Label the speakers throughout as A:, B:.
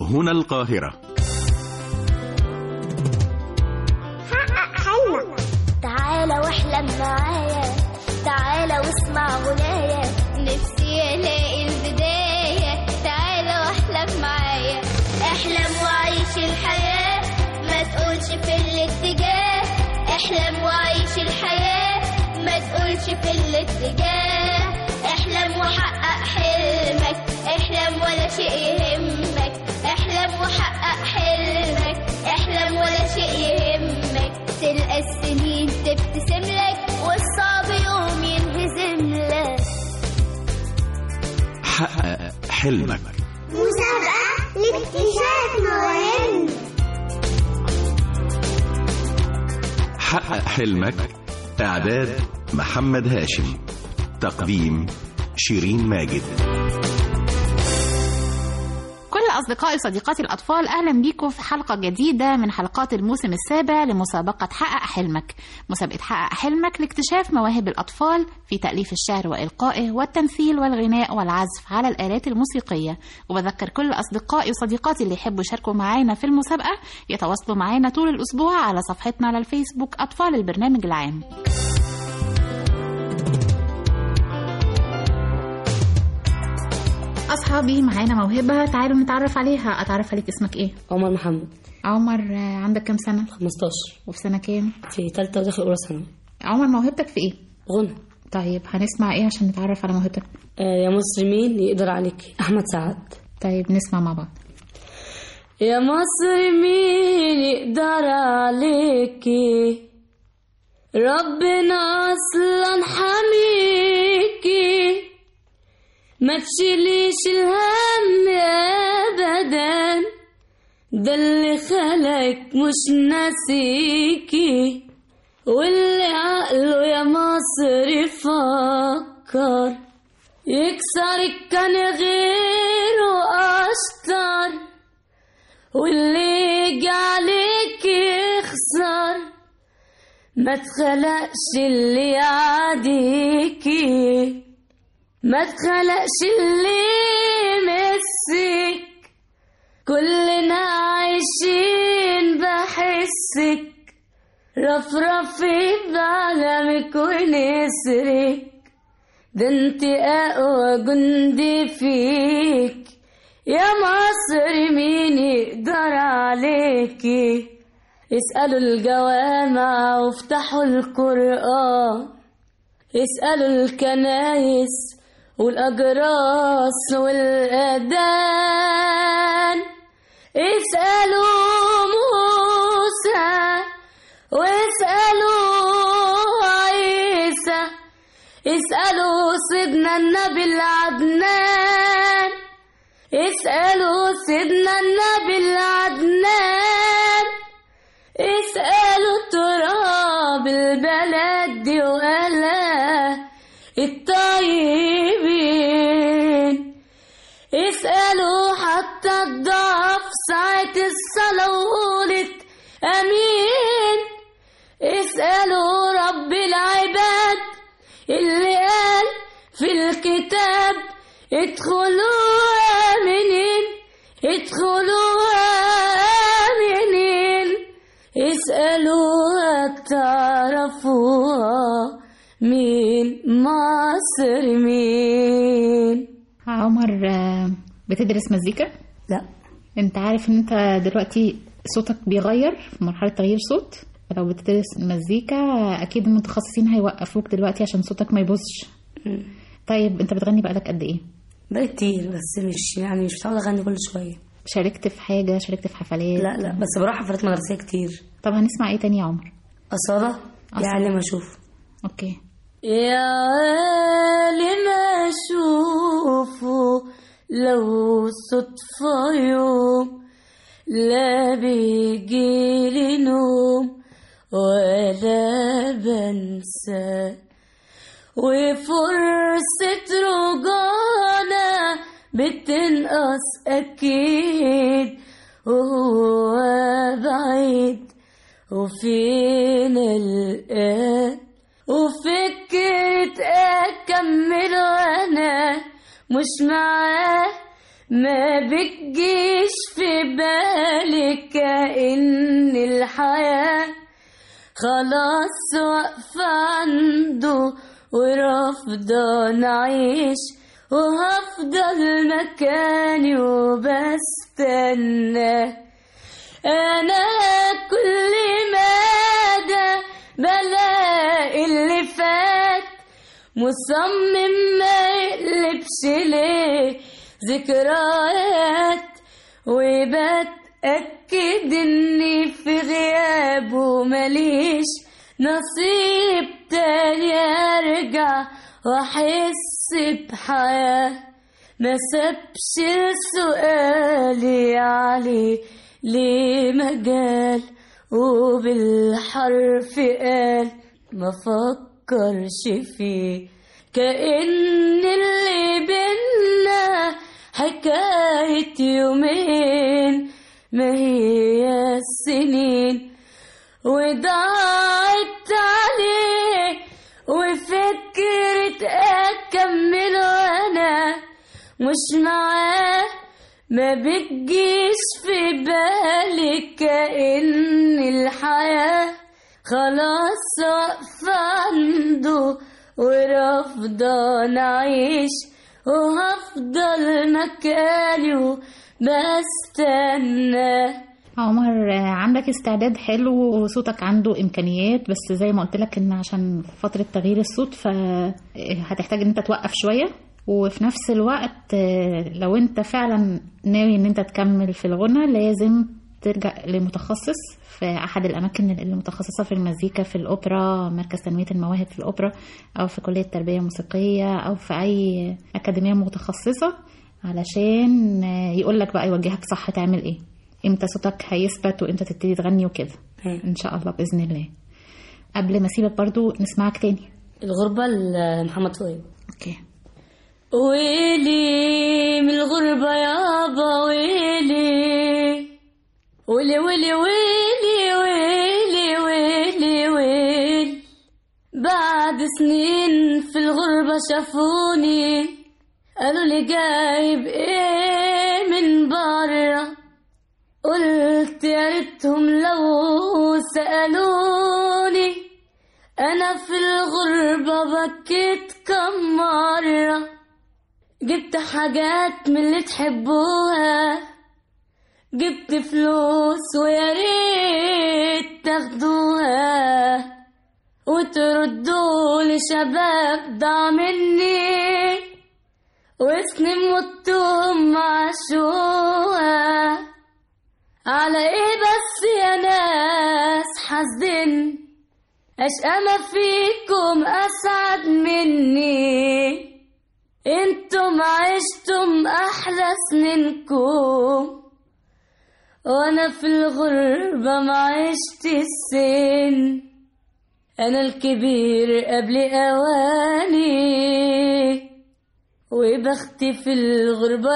A: هنا القاهرة
B: حقق حلمك تعالى واحلم معايا تعالى واسمع غنايا نفسي الاقي البداية تعالى واحلم معايا احلم وعيش الحياة ما تقولش في الاتجاه احلم وعيش الحياة ما تقولش في الاتجاه احلم وحقق حلمك احلم ولا شيء يهمك احلم وحقق حلمك احلم ولا شيء يهمك تلقى السنين تبتسم لك والصعب يوم ينهزم لك
A: حقق حلمك
B: مسابقة لاكتشاف مواهب
A: حقق حلمك إعداد محمد هاشم تقديم شيرين ماجد
C: كل أصدقائي وصديقاتي الأطفال أهلا بيكم في حلقة جديدة من حلقات الموسم السابع لمسابقة حقق حلمك مسابقة حقق حلمك لاكتشاف مواهب الأطفال في تأليف الشعر وإلقائه والتمثيل والغناء والعزف على الآلات الموسيقية وبذكر كل أصدقائي وصديقاتي اللي يحبوا يشاركوا معانا في المسابقة يتواصلوا معانا طول الأسبوع على صفحتنا على الفيسبوك أطفال البرنامج العام أصحابي معانا موهبة تعالوا نتعرف عليها أتعرف عليك اسمك إيه؟
D: عمر محمد
C: عمر آه، عندك كام سنة؟
D: 15
C: وفي سنة كام؟
D: في تالتة وداخل أولى ثانوي
C: عمر موهبتك في ايه؟
D: غنى
C: طيب هنسمع ايه عشان نتعرف على موهبتك؟
D: آه يا مصر مين يقدر عليك أحمد سعد
C: طيب نسمع مع بعض
D: يا مصر مين يقدر عليكي ربنا أصلا حميكي ما تشيليش الهم أبدا ده اللي خلقك مش ناسيكي واللي عقله يا مصر يفكر يكسرك كان غيره أشطر واللي يجي عليك يخسر ما تخلقش اللي يعاديكي ما تخلقش اللي يمسك كلنا عايشين بحسك رفرفي بعلمك ونسرك ده انت اقوى جندي فيك يا مصر مين يقدر عليكي اسألوا الجوامع وافتحوا القرآن اسألوا الكنايس والأجراس والأذان اسألوا موسى واسألوا عيسى اسألوا سيدنا النبي العدنان اسألوا سيدنا النبي العدنان اسألوا تراب البلد دي وأهلها الطيبين اسألوا حتى الضعف ساعة الصلاة وقولت أمين اسألوا رب العباد اللي قال في الكتاب ادخلوا آمنين ادخلوا آمنين اسألوا تعرفوها مين مصر مين
C: عمر آه، بتدرس مزيكا؟
D: لا
C: انت عارف ان انت دلوقتي صوتك بيغير في مرحلة تغيير صوت لو بتدرس مزيكا اكيد المتخصصين هيوقفوك دلوقتي عشان صوتك ما يبوظش طيب انت بتغني بقالك قد ايه؟
D: بقى كتير بس مش يعني مش متعودة أغني كل شوية
C: شاركت في حاجة شاركت في حفلات
D: لا لا بس بروح حفلات مدرسية كتير
C: طب هنسمع ايه تاني يا عمر؟
D: أصالة
C: أصالة.
D: يعلم أشوف
C: اوكي
D: يا عالم أشوفه لو صدفة يوم لا بيجيلي نوم ولا بنسى وفرصة رجعنا بتنقص أكيد وهو بعيد وفين الآن وفكرة أكمل وأنا مش معاه ما بتجيش في
E: بالك كأن الحياة خلاص واقفة عنده ورافضة نعيش وهفضل مكاني وبستنى أنا كل مدى بلاقي اللي فات مصمم ما يقلبش ليه ذكريات وبتأكد اني في غيابه ماليش نصيب تاني ارجع واحس بحياة ما سابش سؤالي عليه ليه مجال وبالحرف قال ما فكرش فيه كأن اللي بينا حكاية يومين ما هي السنين وضاعت عليه وفكرة أكمل وأنا مش معاه ما بتجيش في بالي كأن الحياة خلاص واقفة عنده ورافضة نعيش وهفضل مكاني وبستنى
C: عمر آه، عندك استعداد حلو وصوتك عنده امكانيات بس زي ما قلت لك ان عشان فتره تغيير الصوت فهتحتاج ان انت توقف شويه وفي نفس الوقت آه، لو انت فعلا ناوي ان انت تكمل في الغنى لازم ترجع لمتخصص في احد الاماكن المتخصصه في المزيكا في الاوبرا مركز تنميه المواهب في الاوبرا او في كليه تربيه موسيقيه او في اي اكاديميه متخصصه علشان يقول لك بقى يوجهك صح تعمل ايه امتى صوتك هيثبت وامتى تبتدي تغني وكده
D: مم.
C: ان شاء الله باذن الله قبل ما اسيبك برضو نسمعك تاني
D: الغربة لمحمد فؤاد
C: اوكي
E: ويلي من الغربة يابا ويلي ويلي ويلي ويلي ويلي ويلي ويلي بعد سنين في الغربة شافوني قالوا لي جايب ايه من برا قلت يا ريتهم لو سألوني أنا في الغربة بكيت كم مرة جبت حاجات من اللي تحبوها جبت فلوس ويا ريت تاخدوها وتردوا لشباب ضاع مني وسنين متهم عاشوها على ايه بس يا ناس حزن اشقى ما فيكم اسعد مني انتم عشتم احلى سنينكم وانا في الغربة ما عشت السن انا الكبير قبل اواني وبختي في الغربة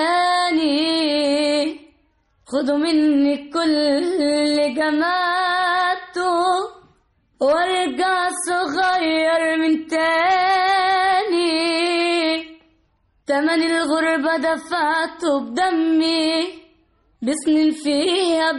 E: رماني خدوا مني كل جماعته وارجع صغير من تاني تمن الغربة دفعته بدمي بسنين فيها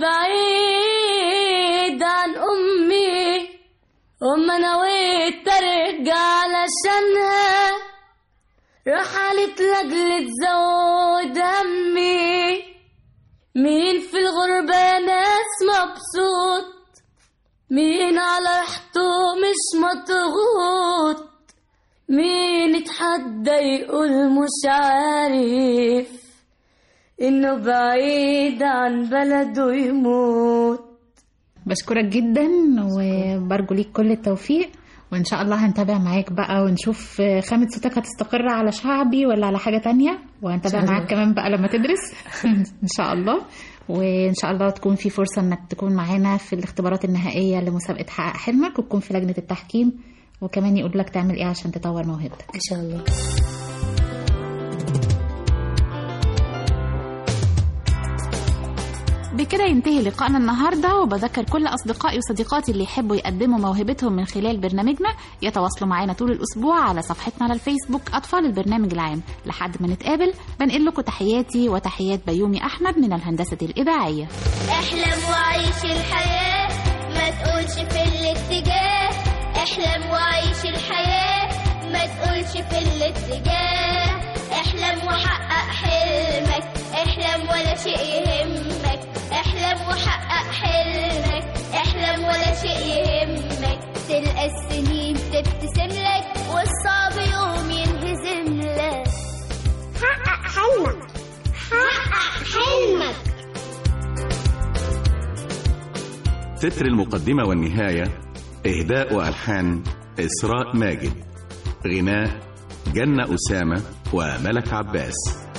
E: بعيد عن أمي وما نويت أرجع علشانها رحلت لأجل تزود همي مين في الغربة يا ناس مبسوط مين على راحته مش مضغوط مين يتحدى يقول مش عارف انه بعيد عن بلده يموت
C: بشكرك جدا وبرجو ليك كل التوفيق وان شاء الله هنتابع معاك بقى ونشوف خامة صوتك هتستقر على شعبي ولا على حاجة تانية وهنتابع
D: إن شاء
C: معاك كمان بقى لما تدرس ان شاء الله وان شاء الله تكون في فرصة انك تكون معانا في الاختبارات النهائية لمسابقة حقق حلمك وتكون في لجنة التحكيم وكمان يقول لك تعمل ايه عشان تطور موهبتك
D: ان شاء الله
C: بكده ينتهي لقائنا النهارده وبذكر كل اصدقائي وصديقاتي اللي يحبوا يقدموا موهبتهم من خلال برنامجنا يتواصلوا معانا طول الاسبوع على صفحتنا على الفيسبوك اطفال البرنامج العام لحد ما نتقابل بنقل لكم تحياتي وتحيات بيومي احمد من الهندسه الاذاعيه
B: احلم وعيش الحياة ما تقولش في الاتجاه احلم وعيش الحياة ما تقولش في الاتجاه احلم وحقق حلمك احلم ولا شيء يهمك احلم وحقق حلمك احلم ولا شيء يهمك تلقى السنين تبتسم لك والصعب يوم ينهزم لك حقق حلمك حقق حلمك
A: تتر المقدمة والنهاية إهداء وألحان إسراء ماجد غناء جنة أسامة وملك عباس